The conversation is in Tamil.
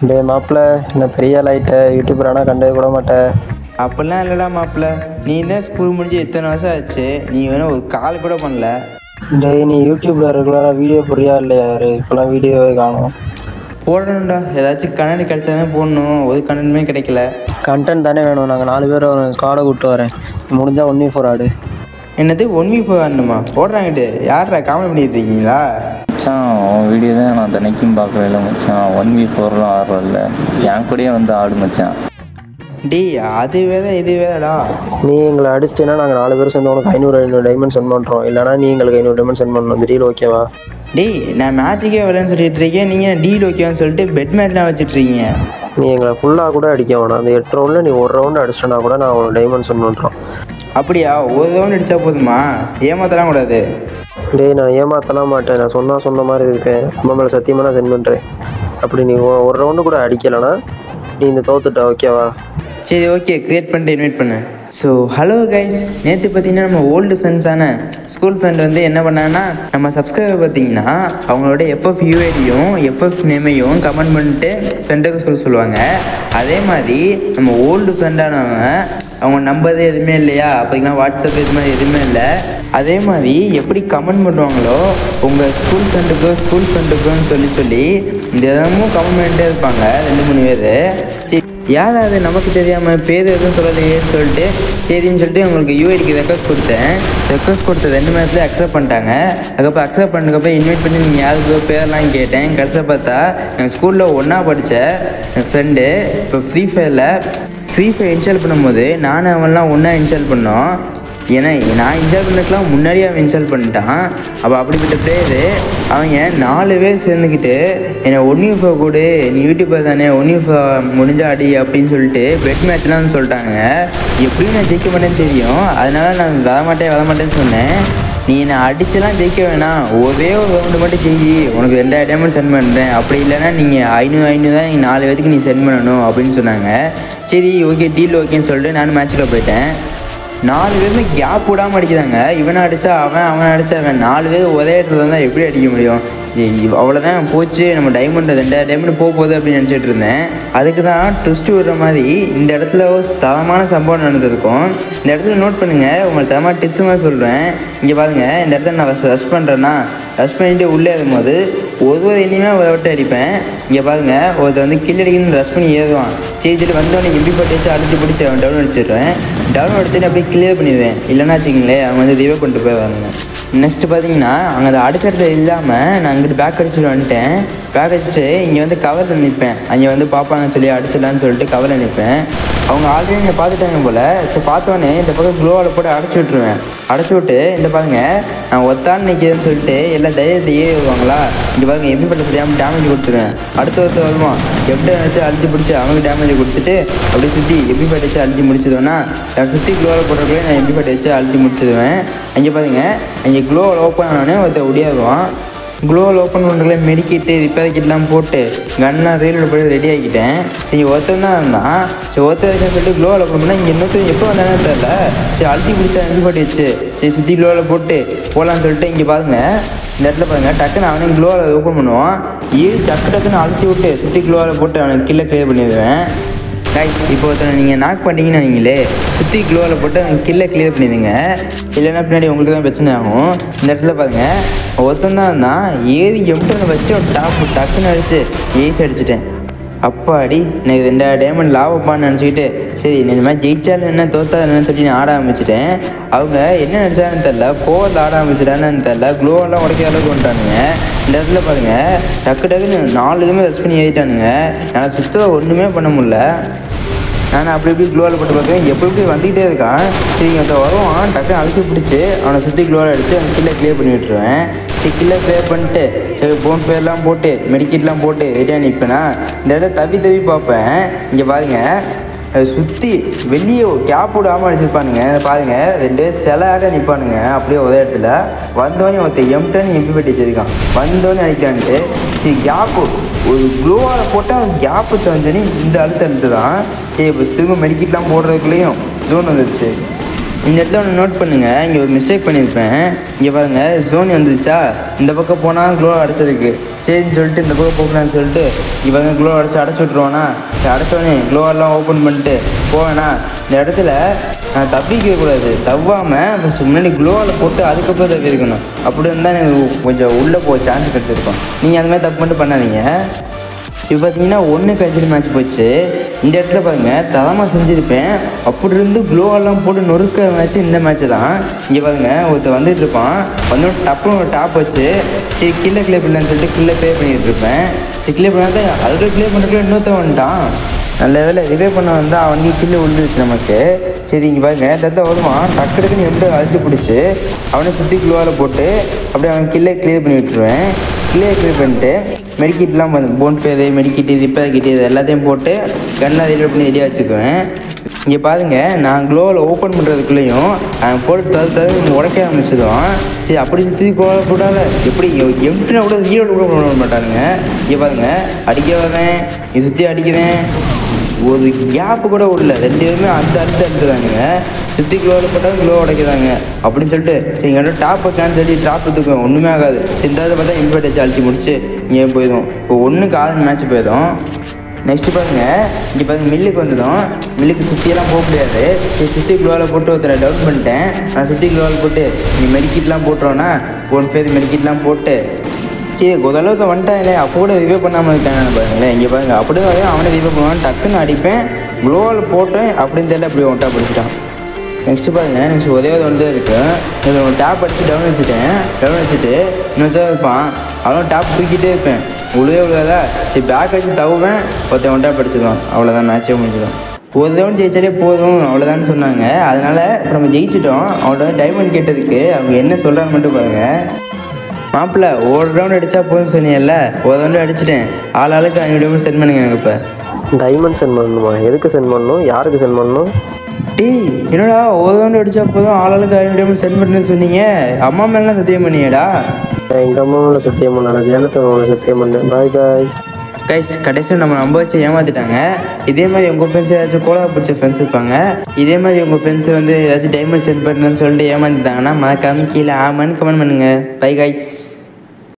டேய் மாப்பிள்ள என்ன பெரிய ஆள் ஆயிட்ட யூடியூபர் ஆனால் கண்டே கூட மாட்டேன் அப்படிலாம் இல்லைடா மாப்பிள்ள நீ தான் ஸ்கூல் முடிஞ்சு எத்தனை வருஷம் ஆச்சு நீ வேணும் ஒரு கால் கூட பண்ணல டேய் நீ யூடியூப்ல ரெகுலராக வீடியோ போடுறியா இல்லையா யாரு இப்போலாம் வீடியோவே காணும் போடணும்டா ஏதாச்சும் கண்ணாடி கிடைச்சாதான் போடணும் ஒரு கண்ணனுமே கிடைக்கல கண்டென்ட் தானே வேணும் நாங்கள் நாலு பேர் ஸ்குவாடை கூப்பிட்டு வரேன் முடிஞ்சா ஒன் ஃபோர் ஆடு என்னது ஒன் வீ ஃபோர் ஆடணுமா போடுறாங்கட்டு யாரா காமெடி பண்ணிட்டு இருக்கீங்களா மச்சான் உன் வீடியோ தான் நான் தினைக்கும் பார்க்கல மச்சான் ஒன் வீக் ஃபோர்லாம் ஆடுறதில்ல என் கூடயே வந்து ஆடு மச்சான் டேய் அது வேற இது வேறடா நீ எங்களை அடிச்சிட்டேன்னா நாங்கள் நாலு பேர் சேர்ந்து உனக்கு ஐநூறு ஐநூறு டைமண்ட் சென்ட் பண்ணுறோம் இல்லைனா நீ எங்களுக்கு ஐநூறு டைமண்ட் சென்ட் பண்ணணும் இந்த டீல் ஓகேவா டேய் நான் மேட்சுக்கே வரேன்னு சொல்லிட்டு இருக்கேன் நீங்கள் டீல் ஓகேவான்னு சொல்லிட்டு பெட் மேட்ச்லாம் வச்சுட்டு இருக்கீங்க நீ எங்களை ஃபுல்லாக கூட அடிக்க வேணாம் அந்த எட்டு ரவுண்டில் நீ ஒரு ரவுண்டு அடிச்சிட்டனா கூட நான் உனக்கு டைமண்ட் சென்ட் பண்ணுறோம் அப்படியா ஒரு ரவுண்ட் அடிச்சா போதுமா ஏமாத்தலாம் கூடாது டேய் நான் ஏமாத்தலாம் மாட்டேன் நான் சொன்னா சொன்ன மாதிரி இருக்கேன் அம்மா மேலே சத்தியமாக நான் சென்ட் பண்ணுறேன் அப்படி நீ ஒ- ஒரு ரவுண்டு கூட அடிக்கலைன்னா நீ இந்த தோத்துட்ட ஓகேவா சரி ஓகே க்ரியேட் பண்ணிட்டு இன்வைட் பண்ணு ஸோ ஹலோ கைஸ் நேற்று பார்த்தீங்கன்னா நம்ம ஓல்டு ஃப்ரெண்ட்ஸான ஸ்கூல் ஃப்ரெண்ட் வந்து என்ன பண்ணாங்கன்னா நம்ம சப்ஸ்கிரைபர் பார்த்தீங்கன்னா அவங்களோட எஃப்எஃப் யூஐடியும் எஃப்எஃப் நேமையும் கமெண்ட் பண்ணிட்டு ஃப்ரெண்டுக்கு சொல்ல சொல்லுவாங்க அதே மாதிரி நம்ம ஓல்டு ஃப்ரெண்டானவங்க அவங்க நம்பர் எதுவுமே இல்லையா அப்போக்கெல்லாம் வாட்ஸ்அப் இது மாதிரி எதுவுமே இல்லை அதே மாதிரி எப்படி கமெண்ட் பண்ணுவாங்களோ உங்கள் ஸ்கூல் ஃப்ரெண்டுக்கோ ஸ்கூல் ஃப்ரெண்டுக்கோன்னு சொல்லி சொல்லி தினமும் கமெண்ட் பண்ணிட்டே இருப்பாங்க ரெண்டு மூணு பேர் சரி யார் அது நமக்கு தெரியாமல் பேர் எதுவும் சொல்லலையேன்னு சொல்லிட்டு சரின்னு சொல்லிட்டு உங்களுக்கு யூஐடிக்கு ரெக்வஸ்ட் கொடுத்தேன் ரெக்வஸ்ட் கொடுத்த ரெண்டு மணி நேரத்தில் அக்செப்ட் பண்ணிட்டாங்க அதுக்கப்புறம் அக்செப்ட் பண்ணதுக்கப்புறம் இன்வைட் பண்ணி நீங்கள் யாருக்கு பேர்லாம் கேட்டேன் கடைசியில் பார்த்தா எங்கள் ஸ்கூலில் ஒன்றா படித்த என் ஃப்ரெண்டு இப்போ ஃப்ரீ ஃபயரில் ஃப்ரீ ஃபயர் இன்ஸ்டால் பண்ணும்போது நானும் அவன்லாம் ஒன்றா இன்ஸ்டால் பண்ணோம் ஏன்னா நான் இன்ஸ்டால் பண்ணதுக்கெலாம் முன்னாடியே அவன் இன்ஸ்டால் பண்ணிட்டான் அப்போ அப்படிப்பட்ட பிளேயரு அவங்க நாலு பேர் சேர்ந்துக்கிட்டு என்னை ஒன் யூ கொடு நீ யூடியூபர் தானே ஒன் யூ முடிஞ்சா அடி அப்படின்னு சொல்லிட்டு பெட் மேட்ச்லாம் சொல்லிட்டாங்க எப்படியும் நான் ஜெயிக்க மாட்டேன்னு தெரியும் அதனால நான் வரமாட்டேன் வரமாட்டேன்னு சொன்னேன் நீ என்னை அடிச்செல்லாம் ஜெயிக்க வேணாம் ஒரே ஒரு ரவுண்டு மட்டும் ஜெயி உனக்கு ரெண்டாயிரம் டைமண்ட் சென்ட் பண்ணுறேன் அப்படி இல்லைன்னா நீங்கள் ஐநூறு ஐநூறு தான் நீ நாலு பேருக்கு நீ சென்ட் பண்ணணும் அப்படின்னு சொன்னாங்க சரி ஓகே டீல் ஓகேன்னு சொல்லிட்டு நான் மேட்ச்சில் போயிட்டேன் நாலு பேருமே கேப் விடாமல் அடிக்கிறாங்க இவனை அடித்தா அவன் அவனை அடித்தா அவன் நாலு பேர் ஒரே இடத்துல இருந்தால் எப்படி அடிக்க முடியும் ஏய், இவ்- அவ்வளோதான் போச்சு நம்ம டைமண்ட் ரெண்டாயிரம் டைமண்ட் போக போகுது அப்படின்னு நினச்சிட்டு இருந்தேன் அதுக்கு தான் ட்விஸ்ட் விடுற மாதிரி இந்த இடத்துல ஒரு தரமான சம்பவம் நடந்திருக்கும் இந்த இடத்துல நோட் பண்ணுங்கள் உங்களுக்கு தரமான டிப்ஸ் மாதிரி சொல்கிறேன் இங்கே பாருங்கள் இந்த இடத்துல நான் ரஷ் ரஷ் பண்ணுறேன்னா ரஷ் பண்ணிட்டு உள்ளே இருக்கும்போது ஒரு ஒரு எண்ணியுமே ஒரு வட்டை அடிப்பேன் இங்கே பாருங்க ஒருத்தர் வந்து கில் அடிக்கணும்னு ரஷ் பண்ணி ஏறுவான் சரி சொல்லிட்டு வந்தோடனே எம்பி பட்டு வச்சு அடிச்சு பிடிச்சி அவன் டவுன் அடிச்சிடுவேன் டவுன் அடிச்சுட்டு அப்படியே கிளியர் பண்ணிடுவேன் இல்லைன்னா வச்சுக்கிங்களேன் அவங்க வந்து ரிவே பண்ணிட்டு போயிடுவாங்க நெக்ஸ்ட் பார்த்தீங்கன்னா அங்கே அதை அடிச்ச இடத்துல இல்லாமல் நான் அங்கிட்டு பேக் அடிச்சுட்டு வந்துட்டேன் பேக் அடிச்சுட்டு இங்கே வந்து கவரில் நிற்பேன் அங்கே வந்து பார்ப்பாங்கன்னு சொல்லி அடிச்சிடலான்னு சொல்லிட்டு கவரில் நிற்பேன் அவங்க ஆல்ரெடி என்னை பார்த்துட்டாங்க போல் சரி பார்த்தோன்னே இந்த பக்கம் க்ளோவில் போட்டு அடைச்சி விட்ருவேன் அடைச்சி விட்டு இந்த பாருங்க நான் ஒத்தான் நிற்கிறேன்னு சொல்லிட்டு எல்லாம் தைரியத்தை ஏறி வருவாங்களா இங்கே பாருங்க எப்படி பண்ண தெரியாமல் டேமேஜ் கொடுத்துருவேன் அடுத்த ஒருத்தர் வருவான் எப்படி நினச்சி அழுத்தி பிடிச்சி அவனுக்கு டேமேஜ் கொடுத்துட்டு அப்படியே சுற்றி எப்படி பட்டு வச்சு அழுத்தி முடிச்சிடுவேன்னா நான் சுற்றி க்ளோவில் போடுறதுக்குள்ளே நான் எப்படி பட்டு வச்சு அழுத்தி முடிச்சிடுவேன் அங்கே பாருங்க அங்கே க்ளோவில் ஓப்பன் ஆனோடனே ஒருத்தர் ஒடியாடுவான் க்ளோவில் ஓப்பன் பண்ணுறதுல மெடிக்கிட்டு ரிப்பேர் கிட்லாம் போட்டு கன்லாம் ரீலில் போய் ரெடி ஆக்கிட்டேன் சரி ஒருத்தன் தான் இருந்தான் சரி ஒருத்தர் இருக்கான்னு சொல்லிட்டு க்ளோவில் ஓப்பன் பண்ணால் இங்கே இன்னொருத்தர் எப்போ வந்தானே தெரில சரி அழுத்தி பிடிச்சா எங்கே போட்டு வச்சு சரி சுற்றி க்ளோவில் போட்டு போகலான்னு சொல்லிட்டு இங்கே பாருங்க இந்த இடத்துல பாருங்க டக்குன்னு அவனே க்ளோவில் ஓப்பன் பண்ணுவான் ஏறி டக்கு டக்குன்னு அழுத்தி விட்டு சுற்றி க்ளோவில் போட்டு அவனுக்கு கீழே க்ளியர் பண்ணிடுவேன் கைஸ் இப்போ ஒருத்தனை நீங்கள் நாக் பண்ணிட்டீங்கன்னு வைங்களே சுற்றி க்ளோவில் போட்டு அவங்க கில்லை கிளியர் பண்ணிடுங்க இல்லைன்னா பின்னாடி உங்களுக்கு தான் பிரச்சனை ஆகும் இந்த இடத்துல பாருங்க ஒருத்தன் தான் இருந்தான் ஏறி எம்டன் வச்சு ஒரு டாப் டக்குன்னு அடிச்சு ஏசி அடிச்சிட்டேன் அப்பாடி எனக்கு ரெண்டாயிரம் டைமண்ட் லாபப்பான்னு நினச்சிக்கிட்டு சரி நான் இந்த மாதிரி ஜெயிச்சாலும் என்ன தோத்தா என்னன்னு சொல்லி நான் ஆட ஆரம்பிச்சிட்டேன் அவங்க என்ன நினச்சான்னு தெரில கோவத்தில் ஆட ஆரம்பிச்சிட்டான்னு தெரில க்ளோவெல்லாம் உடைக்கிற அளவுக்கு வந்துட்டானுங்க இந்த இடத்துல பாருங்க டக்கு டக்குன்னு நாலு இதுவுமே ரெஸ்ட் பண்ணி ஏறிட்டானுங்க நான் சுத்தம் ஒன்றுமே பண்ண முடியல நான் அப்படி இப்படி க்ளோவில் போட்டு பார்க்கேன் எப்படி இப்படி வந்துக்கிட்டே இருக்கான் சரி ஒருத்தன் வருவான் டக்குன்னு அழுத்தி பிடிச்சி அவனை சுற்றி க்ளோவில் அடித்து அவன் கில்லை க்ளியர் பண்ணி விட்டுருவேன் சரி கில்லை க்ளியர் பண்ணிட்டு சரி போன் ஃபேர்லாம் போட்டு மெடிக்கிட்லாம் போட்டு ரெடியாக நிற்பேனா இந்த இடத்துல தவி தவி பார்ப்பேன் இங்கே பாருங்க சுற்றி வெளியே கேப் விடாமல் அடிச்சிருப்பானுங்க இதை பாருங்க ரெண்டு பேர் சிலையாட்ட நிற்பானுங்க அப்படியே ஒரே இடத்துல வந்தோடனே ஒருத்தன் எம்டன் எம்பி பெட்டி வச்சிருக்கான் வந்தோடனே அடிக்கலான்ட்டு சரி கேப்பு ஒரு க்ளோவால் போட்டால் கேப்பு தந்தோடனே இந்த அழுத்த அழுத்து தான் சரி இப்போ திரும்ப மெடிக்கிட்லாம் போடுறதுக்குள்ளேயும் ஜோன் வந்துடுச்சு இந்த இடத்துல ஒன்று நோட் பண்ணுங்கள் இங்கே ஒரு மிஸ்டேக் பண்ணியிருப்பேன் இங்கே பாருங்க ஜோன் வந்துருச்சா இந்த பக்கம் போனால் க்ளோ அடைச்சிருக்கு சரின்னு சொல்லிட்டு இந்த பக்கம் போகலான்னு சொல்லிட்டு இவங்க க்ளோ அடைச்சி அடைச்சி விட்ருவானா சரி அடைச்சோடனே க்ளோவெல்லாம் ஓப்பன் பண்ணிட்டு போவேனா இந்த இடத்துல நான் தப்பிக்க கூடாது தவ்வாமல் ஃபஸ்ட் முன்னாடி க்ளோவில் போட்டு அதுக்கப்புறம் தப்பி இருக்கணும் அப்படி இருந்தால் எனக்கு கொஞ்சம் உள்ளே போக சான்ஸ் கிடச்சிருக்கும் நீங்கள் அந்த மாதிரி தப்பு மட்டும் பண்ணாதீங்க இப்போ பார்த்தீங்கன்னா ஒன்றுக்கு அஞ்சு மேட்ச் போச்சு இந்த இடத்துல பாருங்க தலமாக செஞ்சுருப்பேன் அப்படி இருந்து க்ளோவெல்லாம் போட்டு நொறுக்க மேட்ச் இந்த மேட்ச் தான் இங்கே பாருங்க ஒருத்தர் வந்துட்டு இருப்பான் வந்து டப்புன்னு ஒரு டாப் வச்சு சரி கில்லை கிளே பண்ணலான்னு சொல்லிட்டு கில்லை ப்ளே பண்ணிட்டு இருப்பேன் சரி கிளே பண்ணாத அதுக்கு ப்ளே பண்ணுறதுக்கு இன்னொருத்தன் வந்துட்டான் நல்ல வேலை ரிவே பண்ண வந்தால் அவனுக்கு கில்லு விழுந்துருச்சு நமக்கு சரி இங்கே பாருங்க இந்த இடத்துல வருவான் டக்கு டக்குன்னு எப்படி அழுத்து பிடிச்சி அவனை சுற்றி க்ளோவால் போட்டு அப்படியே அவன் கில்லை கிளியர் பண்ணி விட்டுருவேன் கிளியர் கிளியர் பண்ணிட்டு மெடிக்கிட்லாம் வந்து போன் ஃபேது மெடிக்கிட்டு திப்பர் கிட்டு இது எல்லாத்தையும் போட்டு கண்ணை ரெடி பண்ணி ரெடியாக வச்சுக்குவேன் இங்கே பாருங்க நான் க்ளோவில் ஓப்பன் பண்ணுறதுக்குள்ளேயும் அவன் போட்டு தரு தரு உடைக்க ஆரம்பிச்சிடுவான் சரி அப்படி சுற்றி கோவில் போட்டால எப்படி எம்டினா கூட ஈரோடு கூட பண்ண மாட்டானுங்க இங்கே பாருங்க அடிக்க வரேன் நீ சுற்றி அடிக்கிறேன் ஒரு கேப்பு கூட விடல ரெண்டு பேருமே அந்த அடுத்து அடுத்துதானுங்க சுற்றி க்ளோவில் போட்டால் க்ளோ உடைக்கிறாங்க அப்படின்னு சொல்லிட்டு சரி எங்கிட்ட டாப் வைக்கலான்னு சொல்லி டாப் எடுத்துக்குவேன் ஒன்றுமே ஆகாது சரி இந்த இதை பார்த்தா இம்பேட் வச்சு அழுத்தி முடிச்சு இங்கே போயிடும் இப்போ ஒன்றுக்கு ஆறு மேட்ச் போயிடும் நெக்ஸ்ட் பாருங்க இங்கே பாருங்க மில்லுக்கு வந்ததும் மில்லுக்கு சுற்றியெல்லாம் போக முடியாது சரி சுற்றி க்ளோவில் போட்டு ஒருத்தரை டவுன் பண்ணிட்டேன் நான் சுற்றி க்ளோவில் போட்டு நீ மெடிக்கிட்லாம் போட்டுருவோன்னா ஒன் பேர் மெடிக்கிட்லாம் போட்டு சரி முதலவுக்கு வந்துட்டாங்களே அப்போ கூட ரிவே பண்ணாமல் இருக்காங்கன்னு பாருங்களேன் இங்கே பாருங்க அப்படியே வரையும் அவனே ரிவே பண்ணுவான் டக்குன்னு அடிப்பேன் க்ளோவில் போட்டேன் அப்படின்னு தெரியல அப்படி ஒன்ட்டா பிடிச்சிட்டான் நெக்ஸ்ட் பாருங்க நெக்ஸ்ட் ஒரே ஒரு வந்து இருக்கு இதில் ஒரு டேப் அடிச்சு டவுன் வச்சுட்டேன் டவுன் வச்சுட்டு இன்னொருத்தர் இருப்பான் அவனும் டேப் தூக்கிட்டே இருப்பேன் உழுவே விழுகாதா சரி பேக் அடிச்சு தவுவேன் ஒருத்தன் ஒன் டேப் அடிச்சிடுவான் அவ்வளோதான் மேட்சே முடிஞ்சிடும் ஒரு ரவுண்ட் ஜெயிச்சாலே போதும் அவ்வளோதான்னு சொன்னாங்க அதனால இப்போ நம்ம ஜெயிச்சிட்டோம் அவன்கிட்ட வந்து டைமண்ட் கேட்டதுக்கு அவங்க என்ன சொல்கிறான்னு மட்டும் பாருங்க மாப்பிள்ள ஒரு ரவுண்ட் அடித்தா போதும் சொன்னீங்கல்ல ஒரு ரவுண்டு அடிச்சிட்டேன் ஆள் ஆளுக்கு ஐநூறு சென்ட் பண்ணுங்க எனக்கு இப்போ டைமண்ட் சென்ட் பண்ணணுமா எதுக்கு சென்ட் பண்ணணும் யாருக்கு சென்ட் பண்ணணும் டேய் என்னடா ஒரு ரவுண்டு அடித்தா போதும் ஆள் ஆளுக்கு ஐநூறு சென்ட் பண்ணுன்னு சொன்னீங்க அம்மா மேலாம் சத்தியம் பண்ணியடா நான் எங்கள் அம்மா மேலே சத்தியம் பண்ணல ஜெயலலிதா மேலே சத்தியம் பண்ணேன் பாய் பாய் கைஸ் கடைசியில் நம்ம நம்ப வச்சு ஏமாத்திட்டாங்க இதே மாதிரி உங்கள் ஃப்ரெண்ட்ஸ் ஏதாச்சும் கோலா பிடிச்ச ஃப்ரெண்ட்ஸ் இருப்பாங்க இதே மாதிரி உங்கள் ஃப்ரெண்ட்ஸ் வந்து ஏதாச்சும் டைமண்ட் சென்ட் பண்ணுன்னு சொல்லிட்டு ஏமாத்திட்டாங்கன்னா மறக்காம கீழே ஆமான்னு கமெண்ட் பண்ணுங்கள் பை கைஸ்